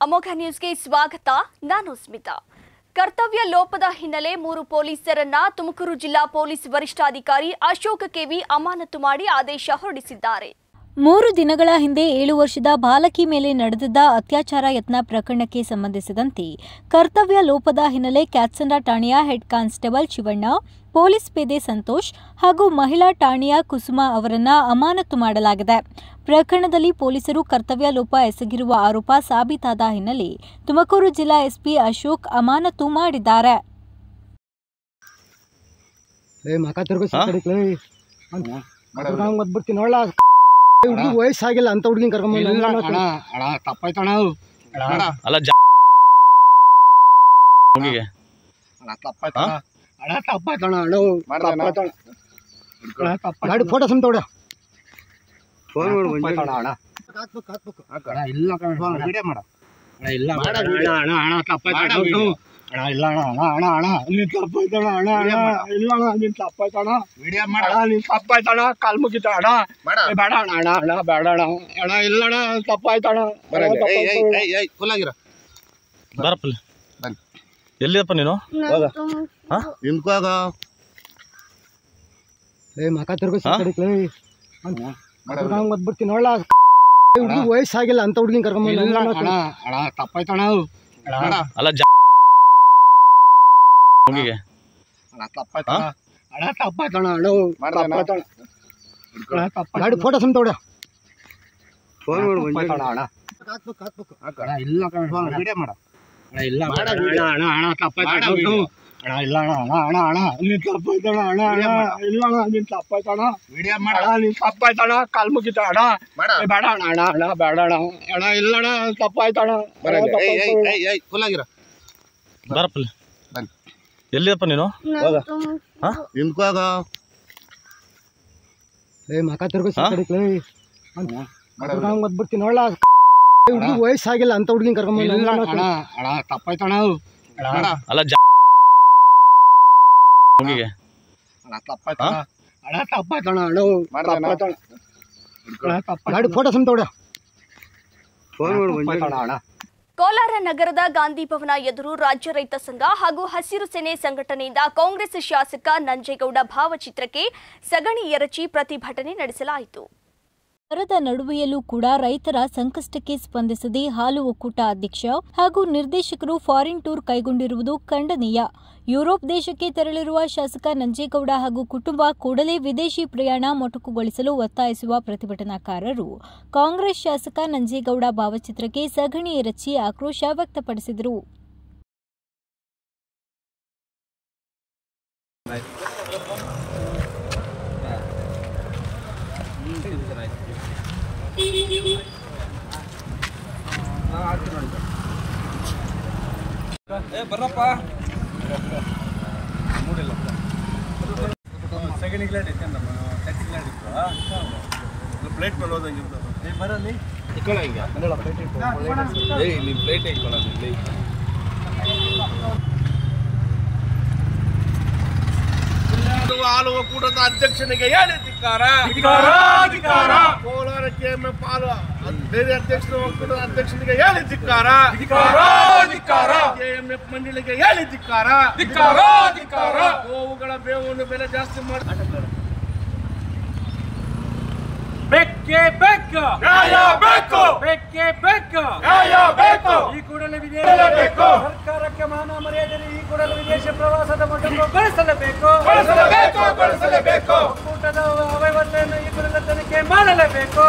ಅಮೋಘ ನ್ಯೂಸ್ಗೆ ಸ್ವಾಗತ ನಾನು ಸ್ಮಿತಾ ಕರ್ತವ್ಯ ಲೋಪದ ಹಿನ್ನೆಲೆ ಮೂರು ಪೊಲೀಸರನ್ನ ತುಮಕೂರು ಜಿಲ್ಲಾ ಪೊಲೀಸ್ ವರಿಷ್ಠಾಧಿಕಾರಿ ಅಶೋಕ್ ಕೆವಿ ಅಮಾನತು ಮಾಡಿ ಆದೇಶ ಹೊರಡಿಸಿದ್ದಾರೆ ಮೂರು ದಿನಗಳ ಹಿಂದೆ ಏಳು ವರ್ಷದ ಬಾಲಕಿ ಮೇಲೆ ನಡೆದಿದ್ದ ಅತ್ಯಾಚಾರ ಯತ್ನ ಪ್ರಕರಣಕ್ಕೆ ಸಂಬಂಧಿಸಿದಂತೆ ಕರ್ತವ್ಯ ಲೋಪದ ಹಿನ್ನೆಲೆ ಕ್ಯಾತ್ಸಂಡ ಠಾಣೆಯ ಹೆಡ್ ಕಾನ್ಸ್ಟೇಬಲ್ ಶಿವಣ್ಣ ಪೊಲೀಸ್ ಪೇದೆ ಸಂತೋಷ್ ಹಾಗೂ ಮಹಿಳಾ ಠಾಣೆಯ ಕುಸುಮ ಅವರನ್ನ ಅಮಾನತು ಮಾಡಲಾಗಿದೆ ಪ್ರಕರಣದಲ್ಲಿ ಪೊಲೀಸರು ಕರ್ತವ್ಯ ಲೋಪ ಎಸಗಿರುವ ಆರೋಪ ಸಾಬೀತಾದ ಹಿನ್ನೆಲೆ ತುಮಕೂರು ಜಿಲ್ಲಾ ಎಸ್ಪಿ ಅಶೋಕ್ ಅಮಾನತು ಮಾಡಿದ್ದಾರೆ ಏ ಮಕ ತಿರ್ಗೋ ಕಡಿಕ್ಲೇ ಹಂಗೆ ಒದ್ಬಿಡ್ತೀನಿ ನೋಡ್ಲ ಹುಡುಗಿ ವಯಸ್ಸಾಗಿಲ್ಲ ಅಂತ ಹುಡುಗಿನ ಕರ್ಕೊಂಬಂದು ಅಣ್ಣ ತಪ್ಪಾಯ್ತಣ ಅಲ್ಲ ಜ ಹುಡುಗಿಗೆ ಅಣ್ಣ ತಪ್ಪಾಯ್ತಣ ಅಣ್ಣ ತಪ್ಪಾಯ್ತಣ ಅಣ್ಣ ಮಾಡ್ದಣ್ಣ? ತಪ್ಪಾಯ್ತಣ ಅಣ್ಣ ತಪ್ಪಾಯ್ತಣ ಗಾಡಿ ಫೋಟೋ ಸುಮ್ ತಗೊಡ ಫೋನ್ ಮಾಡಿ ಅಣ್ಣ ಹಾಕ್ಬೇಕು ಹಾಕ್ಬೇಕು ಅಣ್ಣ ಇಲ್ಲ ಕಣ ವಿಡಿಯೋ ಮಾಡ ಅಣ್ಣ ಇಲ್ಲ ಮಾಡ ಅಣ್ಣ video. ಅಣ್ಣ ಅಣ್ಣ ತಪ್ಪಾಯ್ತಣ ಮಾಡ video. ಅಣ್ಣ ಇಲ್ಲ ಅಣ್ಣ ಅಣ್ಣ ಅಣ್ಣ ಅಣ್ಣ ನೀನ್ ತಪ್ಪಾಯ್ತಣ ಅಣ್ಣ ಅಣ್ಣ ಇಲ್ಲ ಅಣ್ಣ ನೀನ್ ತಪ್ಪಾಯ್ತಣ ವಿಡಿಯೋ ಅಣ್ಣ ನೀನ್ ತಪ್ಪಾಯ್ತಣ ಕಾಲ್ ಮುಗಿತ ಅಣ್ಣ ಮಾಡ ಏ, ಬೇಡ ಅಣ್ಣ ಅಣ್ಣ ಅಣ್ಣ ಬೇಡ ಅಣ್ಣ ಅಣ್ಣ ಇಲ್ಲ ಅಣ್ಣ ತಪ್ಪಾಯ್ತಣ ಅಣ್ಣ, ತಪ್ಪಾಯ್ತು. ಫುಲ್ ಆಗಿರ ಬಾರಪ್ಪ ಇಲ್ಲಿ. ಬನ್ನಿ. ಎಲ್ಲಿದಪ್ಪ ನೀನು ನಿಂತ್ಕೋಗ ಏ ಮಕ ತಿರ್ಗೋ ಹಾ? ಕಡಿಕ್ಲೇ ಮಾಡ ಹಂಗೆ ಒದ್ಬಿಡ್ತೀನಿ ನೋಡ್ಲ ಹುಡುಗಿ ವಯಸ್ಸಾಗಿಲ್ಲ ಅಂತ ಹುಡುಗಿನ ಇಲ್ಲ ಕರ್ಕೊಂಬಂದು ಅಣ್ಣ ಅಣ್ಣ ತಪ್ಪಾಯ್ತಣ ಅಣ್ಣ ಅಲ್ಲ ಜ ಹುಡುಗಿಗೆ ಅಣ್ಣ ತಪ್ಪಾಯ್ತಣ ಅಣ್ಣ ತಪ್ಪಾಯ್ತಣ ಅಣ್ಣ ಮಾಡ್ದಣ್ಣ? ತಪ್ಪಾಯ್ತಣ ಅಣ್ಣ ತಪ್ಪಾಯ್ತಣ ಗಾಡಿ ಫೋಟೋ ಸುಮ್ ತಗೊಡ ಫೋನ್ ಮಾಡಿ ಅಣ್ಣ ಹಾಕ್ಬೇಕು ಹಾಕ್ಬೇಕು ಅಣ್ಣ ಇಲ್ಲ ಕಣ ವಿಡಿಯೋ ಮಾಡ ಅಣ್ಣ ಇಲ್ಲ ಮಾಡ ಅಣ್ಣ video. ಅಣ್ಣ ಅಣ್ಣ ತಪ್ಪಾಯ್ತಣ ಮಾಡ video. ಅಣ್ಣ ಇಲ್ಲ ಅಣ್ಣ ಅಣ್ಣ ಅಣ್ಣ ಅಣ್ಣ ನೀನ್ ತಪ್ಪಾಯ್ತಣ ಅಣ್ಣ ಅಣ್ಣ ಇಲ್ಲ ಅಣ್ಣ ನೀನ್ ತಪ್ಪಾಯ್ತಣ ವಿಡಿಯೋ ಮಾಡ ಅಣ್ಣ ನೀನ್ ತಪ್ಪಾಯ್ತಣ ಕಾಲ್ ಮುಗಿತ ಅಣ್ಣ ಮಾಡ ಏ, ಬೇಡ ಅಣ್ಣ ಅಣ್ಣ ಅಣ್ಣ ಬೇಡ ಅಣ್ಣ ಅಣ್ಣ ಇಲ್ಲ ಅಣ್ಣ ತಪ್ಪಾಯ್ತಣ ಅಣ್ಣ, ತಪ್ಪಾಯ್ತು. ಫುಲ್ ಆಗಿರ ಬಾರಪ್ಪ ಇಲ್ಲಿ. ಬನ್ನಿ. ಎಲ್ಲಿದಪ್ಪ ನೀನು ನಿಂತ್ಕೋಗ ಏ ಮಕ ತಿರ್ಗೋ ಹಾ? ಕಡಿಕ್ಲೇ ಮಾಡ ಹಂಗೆ ಒದ್ಬಿಡ್ತೀನಿ ನೋಡ್ಲ ಹುಡುಗಿ ವಯಸ್ಸಾಗಿಲ್ಲ ಅಂತ ಹುಡುಗಿನ ಇಲ್ಲ ಕರ್ಕೊಂಬಂದು ಅಣ್ಣ ಅಣ್ಣ ತಪ್ಪಾಯ್ತಣ ಮಾಡ ಅಲ್ಲ ಜ ಹುಡುಗಿಗೆ ಅಣ್ಣ ತಪ್ಪಾಯ್ತಣ ಅಣ್ಣ ತಪ್ಪಾಯ್ತಣ ಅಣ್ಣ ಮಾಡ್ದಣ್ಣ? ತಪ್ಪಾಯ್ತಣ ಅಣ್ಣ ತಪ್ಪಾಯ್ತಣ ಗಾಡಿ ಫೋಟೋ ಸುಮ್ ತಗೊಡ ಫೋನ್ ಮಾಡಿ ಅಣ್ಣ ಕೋಲಾರ ನಗರದ ಗಾಂಧಿ ಭವನ ಎದುರು ರಾಜ್ಯ ರೈತ ಸಂಘ ಹಾಗೂ ಹಸಿರು ಸೇನೆ ಸಂಘಟನೆಯಿಂದ ಕಾಂಗ್ರೆಸ್ ಶಾಸಕ ನಂಜೇಗೌಡ ಭಾವಚಿತ್ರಕ್ಕೆ ಸಗಣಿ ಎರಚಿ ಪ್ರತಿಭಟನೆ ನಡೆಸಲಾಯಿತು ಬರದ ನಡುವೆಯಲ್ಲೂ ಕೂಡ ರೈತರ ಸಂಕಷ್ಟಕ್ಕೆ ಸ್ಪಂದಿಸದೆ ಹಾಲು ಒಕ್ಕೂಟ ಅಧ್ಯಕ್ಷ ಹಾಗೂ ನಿರ್ದೇಶಕರು ಫಾರಿನ್ ಟೂರ್ ಕೈಗೊಂಡಿರುವುದು ಖಂಡನೀಯ ಯುರೋಪ್ ದೇಶಕ್ಕೆ ತೆರಳಿರುವ ಶಾಸಕ ನಂಜೇಗೌಡ ಹಾಗೂ ಕುಟುಂಬ ಕೂಡಲೇ ವಿದೇಶಿ ಪ್ರಯಾಣ ಮೊಟಕುಗೊಳಿಸಲು ಒತ್ತಾಯಿಸುವ ಪ್ರತಿಭಟನಾಕಾರರು ಕಾಂಗ್ರೆಸ್ ಶಾಸಕ ನಂಜೇಗೌಡ ಭಾವಚಿತ್ರಕ್ಕೆ ಸಗಣಿ ಎರಚಿ ಆಕ್ರೋಶ ವ್ಯಕ್ತಪಡಿಸಿದರು ಪ್ಲೇಟ್ ಮೇಲೆ ಹೋದಂಗಿತ್ತು ಇಟ್ಕೊಳ್ಳ ಈಗ ಏಯ್ ನೀನ್ ಪ್ಲೇಟ್ ಇಟ್ಕೊಳ್ಳ ಇಲ್ಲಿ ಹಾಲು ಒಕ್ಕೂಟದ ಅಧ್ಯಕ್ಷನಿಗೆ ಹೇಳಿ ಧಿಕ್ಕಾರ ಕೋಲಾರ ಕೆಎಂಎ ಪಾಲು ಬೇರೆ ಅಧ್ಯಕ್ಷರ ಒಕ್ಕೂಟದ ಅಧ್ಯಕ್ಷನಿಗೆ ಹೇಳಿ ಧಿಕ್ಕಾರ ಕೆಎಂಎಫ್ ಮಂಡಳಿಗೆ ಹೇಳಿ ಧಿಕ್ಕಾರ ಗೋವುಗಳ ಬೇವನ್ನು ಬೆಲೆ ಜಾಸ್ತಿ ಮಾಡಿ ಬೆಕ್ಕೆ ಬೇಕು ನ್ಯಾಯ ಬೇಕು ಬೆಕ್ಕೆ ಬೇಕು ನ್ಯಾಯ ಬೇಕು ಈ ಕೂಡಲೇ ವಿದೇಶ ಬೇಕು. ಸರ್ಕಾರಕ್ಕೆ ಮಾನ ಮರ್ಯಾದೆ ಈ ಕೂಡಲೇ ವಿದೇಶ ಪ್ರವಾಸದ ಮೊದಲು ಬಳಸಲೇಬೇಕು ಬಳಸಲೇಬೇಕು ಬಳಸಲೇಬೇಕು ಒಕ್ಕೂಟದ ಅವ್ಯವಸ್ಥೆಯನ್ನು ಈ ಕೂಡಲೇ ತನಿಖೆ ಮಾಡಲೇಬೇಕು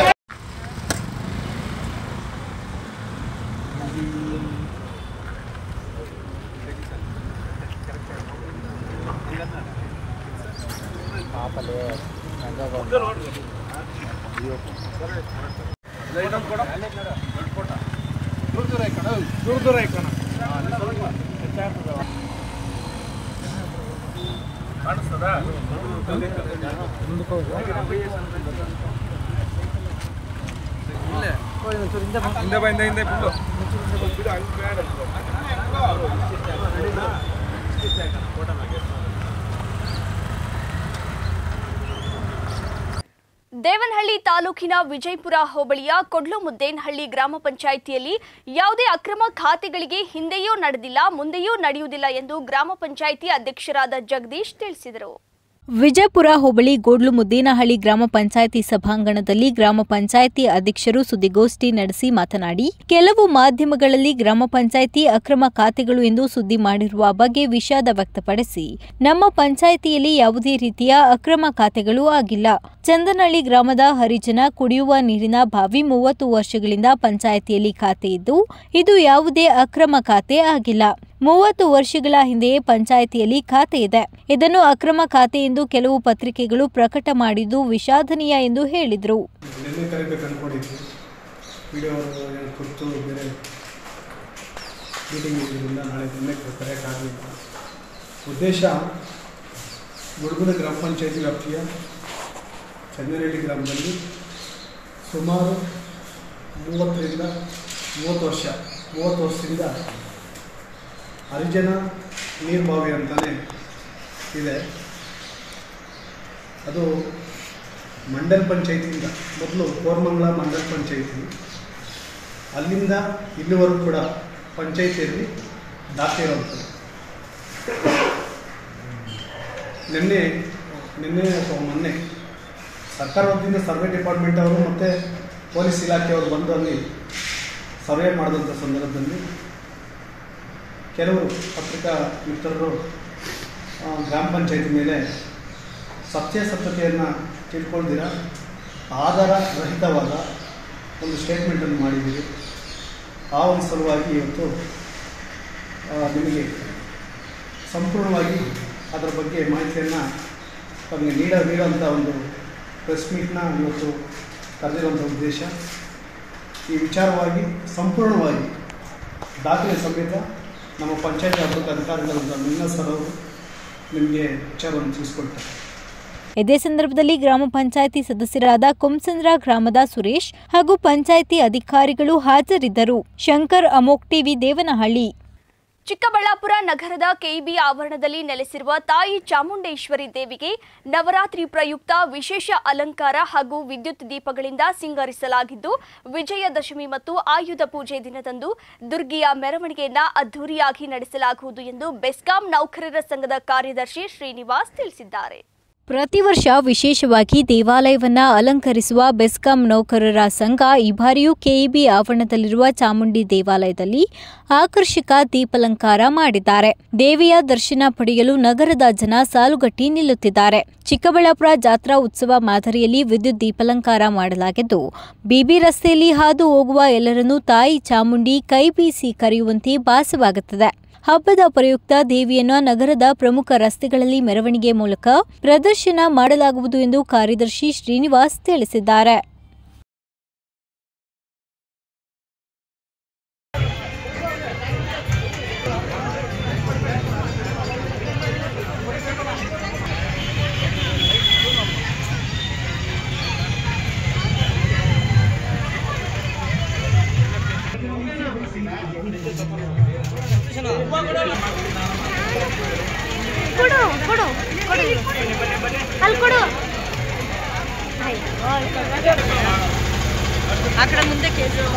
ದೂರ ದೂರ ಇಕ್ಕಣ ಕಾಣಿಸ್ತದ ಹಿಂದೆ ಬಾ ಹಿಂದೆ ಹಿಂದೆ ಫುಲ್ಲು ದೇವನಹಳ್ಳಿ ದೇವನಹಳ್ಳಿ ತಾಲೂಕಿನ ವಿಜಯಪುರ ಹೋಬಳಿಯ ಕೊಡ್ಲುಮುದ್ದೇನಹಳ್ಳಿ ಗ್ರಾಮ ಪಂಚಾಯಿತಿಯಲ್ಲಿ ಯಾವುದೇ ಅಕ್ರಮ ಖಾತೆಗಳಿಗೆ ಹಿಂದೆಯೂ ನಡೆದಿಲ್ಲ ಮುಂದೆಯೂ ನಡೆಯುವುದಿಲ್ಲ ಎಂದು ಗ್ರಾಮ ಪಂಚಾಯಿತಿ ಅಧ್ಯಕ್ಷರಾದ ಜಗದೀಶ್ ತಿಳಿಸಿದರು ವಿಜಯಪುರ ಹೋಬಳಿ ಗೋಡ್ಲು ಮುದ್ದೇನಹಳ್ಳಿ ಗ್ರಾಮ ಪಂಚಾಯಿತಿ ಸಭಾಂಗಣದಲ್ಲಿ ಗ್ರಾಮ ಪಂಚಾಯಿತಿ ಅಧ್ಯಕ್ಷರು ಸುದ್ದಿಗೋಷ್ಠಿ ನಡೆಸಿ ಮಾತನಾಡಿ ಕೆಲವು ಮಾಧ್ಯಮಗಳಲ್ಲಿ ಗ್ರಾಮ ಪಂಚಾಯಿತಿ ಅಕ್ರಮ ಖಾತೆಗಳು ಎಂದು ಸುದ್ದಿ ಮಾಡಿರುವ ಬಗ್ಗೆ ವಿಷಾದ ವ್ಯಕ್ತಪಡಿಸಿ ನಮ್ಮ ಪಂಚಾಯಿತಿಯಲ್ಲಿ ಯಾವುದೇ ರೀತಿಯ ಅಕ್ರಮ ಖಾತೆಗಳು ಆಗಿಲ್ಲ ಚಂದನಹಳ್ಳಿ ಗ್ರಾಮದ ಹರಿಜನ ಕುಡಿಯುವ ನೀರಿನ ಬಾವಿ ಮೂವತ್ತು ವರ್ಷಗಳಿಂದ ಪಂಚಾಯಿತಿಯಲ್ಲಿ ಖಾತೆ ಇದ್ದು ಇದು ಯಾವುದೇ ಅಕ್ರಮ ಖಾತೆ ಆಗಿಲ್ಲ ಮೂವತ್ತು ವರ್ಷಗಳ ಹಿಂದೆಯೇ ಪಂಚಾಯಿತಿಯಲ್ಲಿ ಖಾತೆ ಇದೆ ಇದನ್ನು ಅಕ್ರಮ ಖಾತೆ ಎಂದು ಕೆಲವು ಪತ್ರಿಕೆಗಳು ಪ್ರಕಟ ಮಾಡಿದ್ದು ವಿಷಾದನೀಯ ಎಂದು ಹೇಳಿದರು ನಿನ್ನೆ ಕರಿಬೇಕು ಅಂದ್ಕೊಂಡಿದ್ವಿ ವಿಡಿಯೋ ಏನು ಕುರಿತು ಬೇರೆ ಮೀಟಿಂಗ್ ಇರೋದ್ರಿಂದ ನಾಳೆ ನಿನ್ನೆ ಕರೆಯೋಕ್ಕಾಗಲಿಲ್ಲ ಉದ್ದೇಶ ಮುಡುಗುನ ಗ್ರಾಮ ಪಂಚಾಯತಿ ವ್ಯಾಪ್ತಿಯ ಚಂದನಹಳ್ಳಿ ಗ್ರಾಮದಲ್ಲಿ ಸುಮಾರು ಮೂವತ್ತರಿಂದ ಮೂವತ್ತು ವರ್ಷ ಮೂವತ್ತು ವರ್ಷದಿಂದ ಹರಿಜನ ನೀರ್ಬಾವಿ ಅಂತಲೇ ಇದೆ ಅದು ಮಂಡಲ್ ಪಂಚಾಯತಿಯಿಂದ ಮೊದಲು ಕೋರ್ಮಂಗ್ಲ ಮಂಡಲ್ ಪಂಚಾಯತಿ ಅಲ್ಲಿಂದ ಇಲ್ಲಿವರೆಗೂ ಕೂಡ ಪಂಚಾಯತಿಯಲ್ಲಿ ದಾಖಲೆ ಇರುವಂಥದ್ದು ನಿನ್ನೆ ನಿನ್ನೆ ಅಥವಾ ಮೊನ್ನೆ ಸರ್ಕಾರ ವತಿಯಿಂದ ಸರ್ವೆ ಡಿಪಾರ್ಟ್ಮೆಂಟ್ ಅವರು ಮತ್ತು ಪೊಲೀಸ್ ಇಲಾಖೆಯವರು ಬಂದು ಅಲ್ಲಿ ಸರ್ವೆ ಮಾಡಿದಂಥ ಸಂದರ್ಭದಲ್ಲಿ ಕೆಲವರು ಪತ್ರಿಕಾ ಮಿತ್ರರು ಆ, ಗ್ರಾಮ ಪಂಚಾಯತಿ ಮೇಲೆ ಸತ್ಯಾಸತ್ಯತೆಯನ್ನು ತಿಳ್ಕೊಳ್ದಿರ ಆಧಾರ ರಹಿತವಾದ ಒಂದು ಸ್ಟೇಟ್ಮೆಂಟನ್ನು ಮಾಡಿದ್ದೀರಿ ಆ ಒಂದು ಸಲುವಾಗಿ ಇವತ್ತು ಆ, ನಿಮಗೆ ಸಂಪೂರ್ಣವಾಗಿ ಅದರ ಬಗ್ಗೆ ಮಾಹಿತಿಯನ್ನು ತಮಗೆ ನೀಡ ನೀಡುವಂಥ ಒಂದು ಪ್ರೆಸ್ ಮೀಟ್ನ ಇವತ್ತು ಕರೆದಿರುವಂಥ ಉದ್ದೇಶ ಈ ವಿಚಾರವಾಗಿ ಸಂಪೂರ್ಣವಾಗಿ ದಾಖಲೆ ಸಮೇತ ನಮ್ಮ ಪಂಚಾಯತ್ ಹಬ್ಬದ ಅಧಿಕಾರಿಗಳಾದ ಮಿನ್ನ ಸರ್ ಅವರು ನಿಮಗೆ ವಿಚಾರವನ್ನು ತಿಳಿಸ್ಕೊಡ್ತಾರೆ ಇದೇ ಸಂದರ್ಭದಲ್ಲಿ ಗ್ರಾಮ ಪಂಚಾಯಿತಿ ಸದಸ್ಯರಾದ ಕೊಮ್ಸಂದ್ರ ಗ್ರಾಮದ ಸುರೇಶ್ ಹಾಗೂ ಪಂಚಾಯಿತಿ ಅಧಿಕಾರಿಗಳು ಹಾಜರಿದ್ದರು ಶಂಕರ್ ಅಮೋಕ್ ಟಿವಿ ದೇವನಹಳ್ಳಿ ಚಿಕ್ಕಬಳ್ಳಾಪುರ ನಗರದ ಕೆಇಬಿ ಆವರಣದಲ್ಲಿ ನೆಲೆಸಿರುವ ತಾಯಿ ಚಾಮುಂಡೇಶ್ವರಿ ದೇವಿಗೆ ನವರಾತ್ರಿ ಪ್ರಯುಕ್ತ ವಿಶೇಷ ಅಲಂಕಾರ ಹಾಗೂ ವಿದ್ಯುತ್ ದೀಪಗಳಿಂದ ಸಿಂಗರಿಸಲಾಗಿದ್ದು ವಿಜಯದಶಮಿ ಮತ್ತು ಆಯುಧ ಪೂಜೆ ದಿನದಂದು ದುರ್ಗಿಯ ಮೆರವಣಿಗೆಯನ್ನ ಅದ್ದೂರಿಯಾಗಿ ನಡೆಸಲಾಗುವುದು ಎಂದು ಬೆಸ್ಕಾಂ ನೌಕರರ ಸಂಘದ ಕಾರ್ಯದರ್ಶಿ ಶ್ರೀನಿವಾಸ್ ತಿಳಿಸಿದ್ದಾರೆ ಪ್ರತಿ ವರ್ಷ ವಿಶೇಷವಾಗಿ ದೇವಾಲಯವನ್ನ ಅಲಂಕರಿಸುವ ಬೆಸ್ಕಾಂ ನೌಕರರ ಸಂಘ ಈ ಬಾರಿಯೂ ಕೆಇಬಿ ಆವರಣದಲ್ಲಿರುವ ಚಾಮುಂಡಿ ದೇವಾಲಯದಲ್ಲಿ ಆಕರ್ಷಕ ದೀಪಲಂಕಾರ ಮಾಡಿದ್ದಾರೆ ದೇವಿಯ ದರ್ಶನ ಪಡೆಯಲು ನಗರದ ಜನ ಸಾಲುಗಟ್ಟಿ ನಿಲ್ಲುತ್ತಿದ್ದಾರೆ ಚಿಕ್ಕಬಳ್ಳಾಪುರ ಜಾತ್ರಾ ಉತ್ಸವ ಮಾದರಿಯಲ್ಲಿ ವಿದ್ಯುತ್ ದೀಪಲಂಕಾರ ಮಾಡಲಾಗಿದ್ದು ಬಿಬಿ ರಸ್ತೆಯಲ್ಲಿ ಹಾದು ಹೋಗುವ ಎಲ್ಲರನ್ನೂ ತಾಯಿ ಚಾಮುಂಡಿ ಕೈ ಬೀಸಿ ಕರೆಯುವಂತೆ ಭಾಸವಾಗುತ್ತದೆ ಹಬ್ಬದ ಪ್ರಯುಕ್ತ ದೇವಿಯನ್ನು ನಗರದ ಪ್ರಮುಖ ರಸ್ತೆಗಳಲ್ಲಿ ಮೆರವಣಿಗೆ ಮೂಲಕ ಪ್ರದರ್ಶನ ಮಾಡಲಾಗುವುದು ಎಂದು ಕಾರ್ಯದರ್ಶಿ ಶ್ರೀನಿವಾಸ್ ತಿಳಿಸಿದ್ದಾರೆ ಕೊಡು ಕೊಡು ಕೊಡು ಅಲ್ಲಿ ಕೊಡು ಆ ಕಡೆ ಮುಂದೆ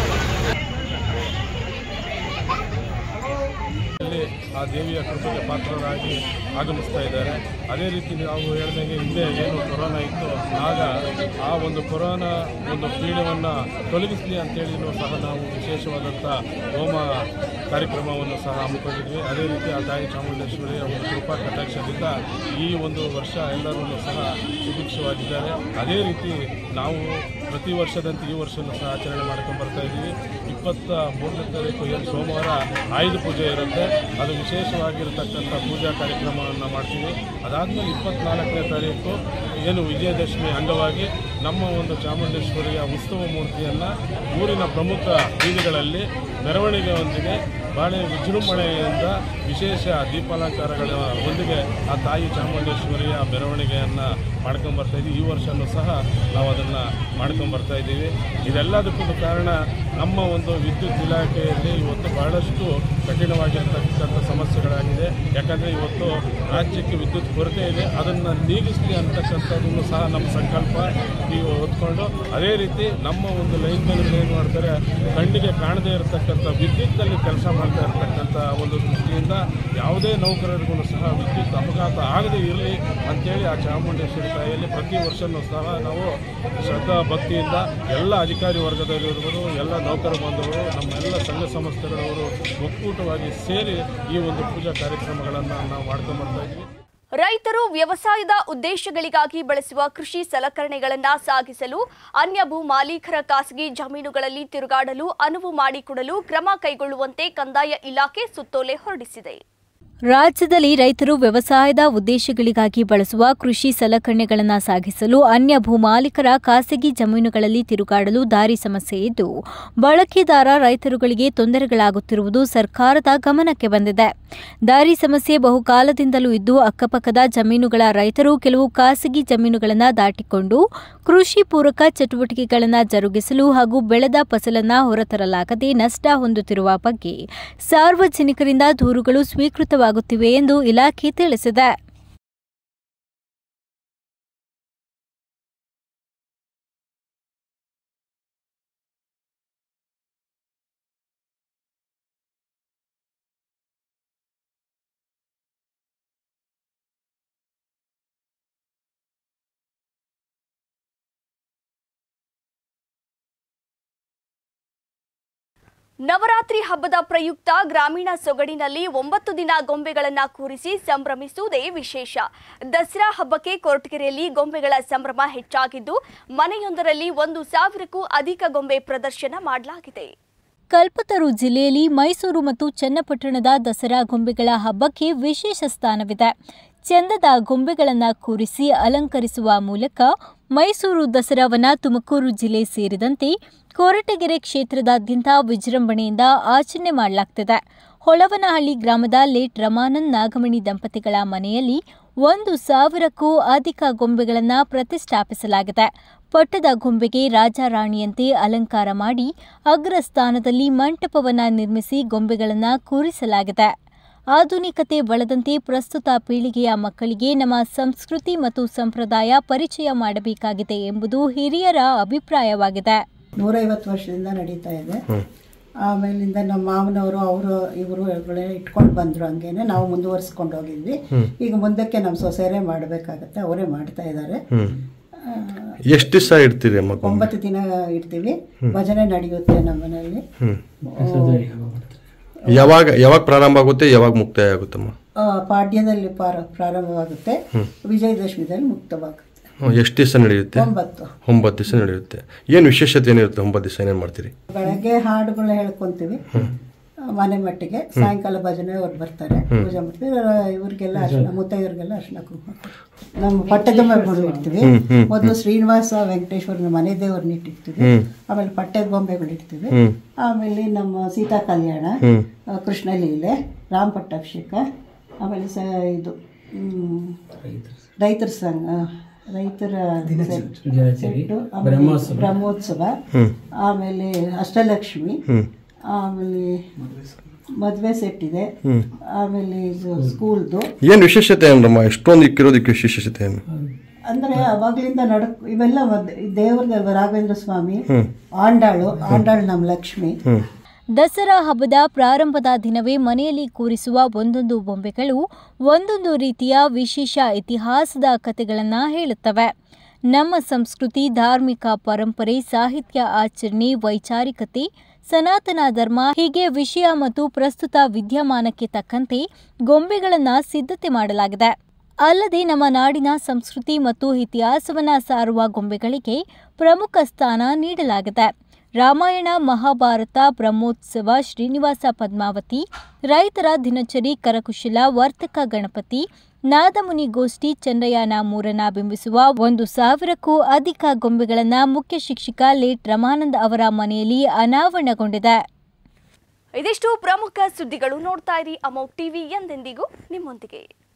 ಅಲ್ಲಿ ಆ ದೇವಿಯ ಕೃಪೆಗೆ ಪಾತ್ರರಾಗಿ ಆಗಮಿಸ್ತಾ ಇದ್ದಾರೆ ಅದೇ ರೀತಿ ನಾವು ಹೇಳಿದಂಗೆ ಹಿಂದೆ ಏನು ಕೊರೋನಾ ಇತ್ತು ಆಗ ಆ ಒಂದು ಕೊರೋನಾ ಒಂದು ಪೀಡೆಯನ್ನು ತೊಲಗಿಸಲಿ ಅಂತೇಳಿನೂ ಸಹ ನಾವು ವಿಶೇಷವಾದಂಥ ಹೋಮ ಕಾರ್ಯಕ್ರಮವನ್ನು ಸಹ ಹಮ್ಮಿಕೊಂಡಿದ್ವಿ ಅದೇ ರೀತಿ ಆ ತಾಯಿ ಚಾಮುಂಡೇಶ್ವರಿಯ ಒಂದು ಕೃಪಾ ಕಟಾಕ್ಷದಿಂದ ಈ ಒಂದು ವರ್ಷ ಎಲ್ಲರೂ ಸಹ ಸುಭಿಕ್ಷವಾಗಿದ್ದಾರೆ ಅದೇ ರೀತಿ ನಾವು ಪ್ರತಿ ವರ್ಷದಂತೆ ಈ ವರ್ಷನೂ ಸಹ ಆಚರಣೆ ಮಾಡ್ಕೊಂಡು ಬರ್ತಾ ಇದ್ದೀವಿ ಇಪ್ಪತ್ತ ಮೂರನೇ ತಾರೀಕು ಏನು ಸೋಮವಾರ ಆಯುಧ ಪೂಜೆ ಇರುತ್ತೆ ಅದು ವಿಶೇಷವಾಗಿರತಕ್ಕಂಥ ಪೂಜಾ ಕಾರ್ಯಕ್ರಮವನ್ನು ಮಾಡ್ತೀವಿ ಅದಾದಮೇಲೆ ಇಪ್ಪತ್ನಾಲ್ಕನೇ ತಾರೀಕು ಏನು ವಿಜಯದಶಮಿ ಅಂಗವಾಗಿ ನಮ್ಮ ಒಂದು ಚಾಮುಂಡೇಶ್ವರಿಯ ಉತ್ಸವ ಮೂರ್ತಿಯನ್ನು ಊರಿನ ಪ್ರಮುಖ ಬೀದಿಗಳಲ್ಲಿ ಮೆರವಣಿಗೆಯೊಂದಿಗೆ ಭಾಳ ವಿಜೃಂಭಣೆಯಿಂದ ವಿಶೇಷ ದೀಪಾಲಂಕಾರಗಳ ಒಂದಿಗೆ ಆ ತಾಯಿ ಚಾಮುಂಡೇಶ್ವರಿಯ ಮೆರವಣಿಗೆಯನ್ನು ಮಾಡ್ಕೊಂಡು ಬರ್ತಾ ಇದ್ದೀವಿ ಈ ವರ್ಷನೂ ಸಹ ನಾವು ಅದನ್ನು ಮಾಡ್ಕೊಂಡು ಬರ್ತಾ ಇದ್ದೀವಿ ಇದೆಲ್ಲದಕ್ಕೂ ಕಾರಣ ನಮ್ಮ ಒಂದು ವಿದ್ಯುತ್ ಇಲಾಖೆಯಲ್ಲಿ ಇವತ್ತು ಬಹಳಷ್ಟು ಕಠಿಣವಾಗಿರ್ತಕ್ಕಂಥ ಸಮಸ್ಯೆಗಳಾಗಿದೆ ಯಾಕಂದರೆ ಯಾಕಂದರೆ ಇವತ್ತು ರಾಜ್ಯಕ್ಕೆ ವಿದ್ಯುತ್ ಕೊರತೆ ಇದೆ ಅದನ್ನು ನೀಗಿಸಲಿ ಅಂತಕ್ಕಂಥದ್ದನ್ನು ಸಹ ನಮ್ಮ ಸಂಕಲ್ಪ ನೀವು ಹೊತ್ಕೊಂಡು ಅದೇ ರೀತಿ ನಮ್ಮ ಒಂದು ಲೈನ್ ಮೇಲೆ ಏನು ಮಾಡ್ತಾರೆ ಕಣ್ಣಿಗೆ ಕಾಣದೇ ಇರತಕ್ಕಂಥ ವಿದ್ಯುತ್ತಲ್ಲಿ ಕೆಲಸ ಮಾಡ್ತಾ ಇರತಕ್ಕಂಥ ಒಂದು ದೃಷ್ಟಿಯಿಂದ ಯಾವುದೇ ನೌಕರರಿಗೂ ಸಹ ವಿದ್ಯುತ್ ಅಪಘಾತ ಆಗದೇ ಇರಲಿ ಅಂತೇಳಿ ಆ ಚಾಮುಂಡೇಶ್ವರಿ ತಾಯಿಯಲ್ಲಿ ಪ್ರತಿ ವರ್ಷವೂ ಸಹ ನಾವು ಶ್ರದ್ಧಾ ಭಕ್ತಿಯಿಂದ ಎಲ್ಲ ಅಧಿಕಾರಿ ವರ್ಗದಲ್ಲಿರುವರು ಎಲ್ಲ ನೌಕರ ಬಾಂಧವರು ನಮ್ಮೆಲ್ಲ ಸಂಘ ಸಂಸ್ಥೆಗಳವರು ಒಕ್ಕೂಟವಾಗಿ ಸೇರಿ ಈ ಒಂದು ಪೂಜಾ ಕಾರ್ಯಕ್ರಮಗಳನ್ನು ನಾವು ಮಾಡ್ಕೊಂಬರ್ತಾ ಇದ್ವಿ ರೈತರು ವ್ಯವಸಾಯದ ಉದ್ದೇಶಗಳಿಗಾಗಿ ಬಳಸುವ ಕೃಷಿ ಸಲಕರಣೆಗಳನ್ನು ಸಾಗಿಸಲು ಅನ್ಯ ಭೂ ಮಾಲೀಕರ ಖಾಸಗಿ ಜಮೀನುಗಳಲ್ಲಿ ತಿರುಗಾಡಲು ಅನುವು ಮಾಡಿಕೊಡಲು ಕ್ರಮ ಕೈಗೊಳ್ಳುವಂತೆ ಕಂದಾಯ ಇಲಾಖೆ ಸುತ್ತೋಲೆ ಹೊರಡಿಸಿದೆ ರಾಜ್ಯದಲ್ಲಿ ರೈತರು ವ್ಯವಸಾಯದ ಉದ್ದೇಶಗಳಿಗಾಗಿ ಬಳಸುವ ಕೃಷಿ ಸಲಕರಣೆಗಳನ್ನು ಸಾಗಿಸಲು ಅನ್ಯ ಭೂಮಾಲೀಕರ ಖಾಸಗಿ ಜಮೀನುಗಳಲ್ಲಿ ತಿರುಗಾಡಲು ದಾರಿ ಸಮಸ್ಯೆ ಇದ್ದು ಬಳಕೆದಾರ ರೈತರುಗಳಿಗೆ ತೊಂದರೆಗಳಾಗುತ್ತಿರುವುದು ಸರ್ಕಾರದ ಗಮನಕ್ಕೆ ಬಂದಿದೆ ದಾರಿ ಸಮಸ್ಯೆ ಬಹುಕಾಲದಿಂದಲೂ ಇದ್ದು ಅಕ್ಕಪಕ್ಕದ ಜಮೀನುಗಳ ರೈತರು ಕೆಲವು ಖಾಸಗಿ ಜಮೀನುಗಳನ್ನು ದಾಟಿಕೊಂಡು ಕೃಷಿ ಪೂರಕ ಚಟುವಟಿಕೆಗಳನ್ನು ಜರುಗಿಸಲು ಹಾಗೂ ಬೆಳೆದ ಫಸಲನ್ನ ಹೊರತರಲಾಗದೆ ನಷ್ಟ ಹೊಂದುತ್ತಿರುವ ಬಗ್ಗೆ ಸಾರ್ವಜನಿಕರಿಂದ ದೂರುಗಳು ಸ್ವೀಕೃತವಾಗುತ್ತಿವೆ ಎಂದು ಇಲಾಖೆ ತಿಳಿಸಿದೆ ನವರಾತ್ರಿ ಹಬ್ಬದ ಪ್ರಯುಕ್ತ ಗ್ರಾಮೀಣ ಸೊಗಡಿನಲ್ಲಿ ಒಂಬತ್ತು ದಿನ ಗೊಂಬೆಗಳನ್ನ ಕೂರಿಸಿ ಸಂಭ್ರಮಿಸುವುದೇ ವಿಶೇಷ ದಸರಾ ಹಬ್ಬಕ್ಕೆ ಕೊರಟಗೆರೆಯಲ್ಲಿ ಗೊಂಬೆಗಳ ಸಂಭ್ರಮ ಹೆಚ್ಚಾಗಿದ್ದು ಮನೆಯೊಂದರಲ್ಲಿ ಒಂದು ಸಾವಿರಕ್ಕೂ ಅಧಿಕ ಗೊಂಬೆ ಪ್ರದರ್ಶನ ಮಾಡಲಾಗಿದೆ ಕಲ್ಪತರು ಜಿಲ್ಲೆಯಲ್ಲಿ ಮೈಸೂರು ಮತ್ತು ಚನ್ನಪಟ್ಟಣದ ದಸರಾ ಗೊಂಬೆಗಳ ಹಬ್ಬಕ್ಕೆ ವಿಶೇಷ ಸ್ಥಾನವಿದೆ ಚಂದದ ಗೊಂಬೆಗಳನ್ನು ಕೂರಿಸಿ ಅಲಂಕರಿಸುವ ಮೂಲಕ ಮೈಸೂರು ದಸರಾವನ್ನ ತುಮಕೂರು ಜಿಲ್ಲೆ ಸೇರಿದಂತೆ ಕೊರಟಗೆರೆ ಕ್ಷೇತ್ರದಾದ್ಯಂತ ವಿಜೃಂಭಣೆಯಿಂದ ಆಚರಣೆ ಮಾಡಲಾಗ್ತಿದೆ ಹೊಳವನಹಳ್ಳಿ ಗ್ರಾಮದ ಲೇಟ್ ರಮಾನಂದ್ ನಾಗಮಣಿ ದಂಪತಿಗಳ ಮನೆಯಲ್ಲಿ ಒಂದು ಸಾವಿರಕ್ಕೂ ಅಧಿಕ ಗೊಂಬೆಗಳನ್ನು ಪ್ರತಿಷ್ಠಾಪಿಸಲಾಗಿದೆ ಪಟ್ಟದ ಗೊಂಬೆಗೆ ರಾಜಾರಾಣಿಯಂತೆ ಅಲಂಕಾರ ಮಾಡಿ ಅಗ್ರ ಸ್ಥಾನದಲ್ಲಿ ಮಂಟಪವನ್ನು ನಿರ್ಮಿಸಿ ಗೊಂಬೆಗಳನ್ನು ಕೂರಿಸಲಾಗಿದೆ ಆಧುನಿಕತೆ ಬಳದಂತೆ ಪ್ರಸ್ತುತ ಪೀಳಿಗೆಯ ಮಕ್ಕಳಿಗೆ ನಮ್ಮ ಸಂಸ್ಕೃತಿ ಮತ್ತು ಸಂಪ್ರದಾಯ ಪರಿಚಯ ಮಾಡಬೇಕಾಗಿದೆ ಎಂಬುದು ಹಿರಿಯರ ಅಭಿಪ್ರಾಯವಾಗಿದೆ ನೂರೈವತ್ತು ವರ್ಷದಿಂದ ನಡೀತಾ ಇದೆ ಆಮೇಲಿಂದ ನಮ್ಮ ಮಾವನವರು ಅವರು ಇವರು ಇಟ್ಕೊಂಡು ಬಂದರು ಹಂಗೇನೆ ನಾವು ಮುಂದುವರಿಸ್ಕೊಂಡು ಹೋಗಿದ್ವಿ ಈಗ ಮುಂದಕ್ಕೆ ನಮ್ಮ ಸೊಸೆಯರೇ ಮಾಡಬೇಕಾಗತ್ತೆ ಅವರೇ ಮಾಡ್ತಾ ಇದ್ದಾರೆ ಎಷ್ಟು ದಿವಸ ಇಡ್ತೀರಿ ಅಮ್ಮ ಗೊಂಬೆ ಒಂಬತ್ತು ದಿನ ಇಡ್ತೀವಿ ಭಜನೆ ನಡೆಯುತ್ತೆ ನಮ್ಮ ಮನೆಯಲ್ಲಿ ಯಾವಾಗ ಯಾವಾಗ ಪ್ರಾರಂಭ ಆಗುತ್ತೆ ಯಾವಾಗ ಮುಕ್ತಾಯ ಆಗುತ್ತಮ್ಮ ಆ, ಪಾಡ್ಯದಲ್ಲಿ ಪಾರ- ಪ್ರಾರಂಭವಾಗುತ್ತೆ ವಿಜಯದಶಮಿದಲ್ಲಿ ಮುಕ್ತವಾಗುತ್ತೆ ಎಷ್ಟು ದಿವಸ ನಡೆಯುತ್ತೆ ಒಂಬತ್ತು ಒಂಬತ್ತು ದಿವಸ ನಡೆಯುತ್ತೆ ಏನು ವಿಶೇಷತೆ ಏನಿರುತ್ತೆ ಒಂಬತ್ತು ದಿವಸ ಏನೇನು ಮಾಡ್ತೀರಿ ಬೆಳಗ್ಗೆ ಹಾಡುಗಳು ಹೇಳ್ಕೊಂತೀವಿ ಆ, ಮನೆ ಮಟ್ಟಿಗೆ ಸಾಯಂಕಾಲ ಭಜನೆ ಅವ್ರು ಬರ್ತಾರೆ ಪೂಜೆ ಮಾಡ್ತೀವಿ ಆ, ಇವ್ರಿಗೆಲ್ಲ ಅರ್ಶನ ಮುತ್ತೈದವ್ರಿಗೆಲ್ಲ ಅರ್ಶನ ಕುಂಕುಮ ನಮ್ಮ ಪಟ್ಟದ ಮಗಳು ಇಡ್ತೀವಿ ಮೊದಲು ಶ್ರೀನಿವಾಸ ವೆಂಕಟೇಶ್ವರನ ಮನೆ ದೇವ್ರನ್ನ ಇಟ್ಟಿರ್ತೀವಿ ಆಮೇಲೆ ಪಟ್ಟದ ಬೊಂಬೆಗಳು ಇಡ್ತೀವಿ ಆಮೇಲೆ ನಮ್ಮ ಸೀತಾ ಕಲ್ಯಾಣ ಆ, ಕೃಷ್ಣ ಲೀಲೆ ರಾಮ ಪಟ್ಟಾಭಿಷೇಕ ಆಮೇಲೆ ಸ ಇದು ಹ್ಮ್, ರೈತರ ಸಂಘ ರೈತರ ಸೆಟ್ಟು, ಆಮೇಲೆ ಬ್ರಹ್ಮೋತ್ಸವ ಆಮೇಲೆ ಅಷ್ಟಲಕ್ಷ್ಮಿ ಆಮೇಲೆ ಮದುವೆ ಸೆಟ್ ಇದೆ ಆಮೇಲೆ ಇದು ಸ್ಕೂಲ್ದು ಏನು ವಿಶೇಷತೆ ಏನಮ್ಮ ಎಷ್ಟೊಂದು ಇಕ್ಕಿರೋದಕ್ಕೆ ವಿಶೇಷತೆ ಏನು ಅಂದ್ರೆ ಅವಾಗ್ಲಿಂದ ನಡಕ್ ಇವೆಲ್ಲ ದೇವ್ರ ರಾಘವೇಂದ್ರ ಸ್ವಾಮಿ ಆಂಡಾಳು ಆಂಡಾಳು ನಮ್ಮ ಲಕ್ಷ್ಮಿ ದಸರಾ ಹಬ್ಬದ ಪ್ರಾರಂಭದ ದಿನವೇ ಮನೆಯಲ್ಲಿ ಕೂರಿಸುವ ಒಂದೊಂದು ಬೊಂಬೆಗಳು ಒಂದೊಂದು ರೀತಿಯ ವಿಶೇಷ ಇತಿಹಾಸದ ಕಥೆಗಳನ್ನು ಹೇಳುತ್ತವೆ ನಮ್ಮ ಸಂಸ್ಕೃತಿ ಧಾರ್ಮಿಕ ಪರಂಪರೆ ಸಾಹಿತ್ಯ ಆಚರಣೆ ವೈಚಾರಿಕತೆ ಸನಾತನ ಧರ್ಮ ಹೀಗೆ ವಿಷಯ ಮತ್ತು ಪ್ರಸ್ತುತ ವಿದ್ಯಮಾನಕ್ಕೆ ತಕ್ಕಂತೆ ಗೊಂಬೆಗಳನ್ನು ಸಿದ್ಧತೆ ಮಾಡಲಾಗಿದೆ ಅಲ್ಲದೆ ನಮ್ಮ ನಾಡಿನ ಸಂಸ್ಕೃತಿ ಮತ್ತು ಇತಿಹಾಸವನ್ನ ಸಾರುವ ಗೊಂಬೆಗಳಿಗೆ ಪ್ರಮುಖ ಸ್ಥಾನ ನೀಡಲಾಗಿದೆ ರಾಮಾಯಣ ಮಹಾಭಾರತ ಬ್ರಹ್ಮೋತ್ಸವ ಶ್ರೀನಿವಾಸ ಪದ್ಮಾವತಿ ರೈತರ ದಿನಚರಿ ಕರಕುಶಲ ವರ್ತಕ ಗಣಪತಿ ನಾದಮುನಿ ಗೋಷ್ಠಿ ಚಂದ್ರಯಾನ ಮೂರನ ಬಿಂಬಿಸುವ ಒಂದು ಸಾವಿರಕ್ಕೂ ಅಧಿಕ ಗೊಂಬೆಗಳನ್ನು ಮುಖ್ಯ ಶಿಕ್ಷಕ ಲೇಟ್ ರಮಾನಂದ್ ಅವರ ಮನೆಯಲ್ಲಿ ಅನಾವರಣಗೊಂಡಿದೆ ಇದಿಷ್ಟು ಪ್ರಮುಖ ಸುದ್ದಿಗಳು ನೋಡ್ತಾ ಇರಿ ಅಮೋಕ್ ಟಿವಿ ಎಂದೆಂದಿಗೂ ನಿಮ್ಮೊಂದಿಗೆ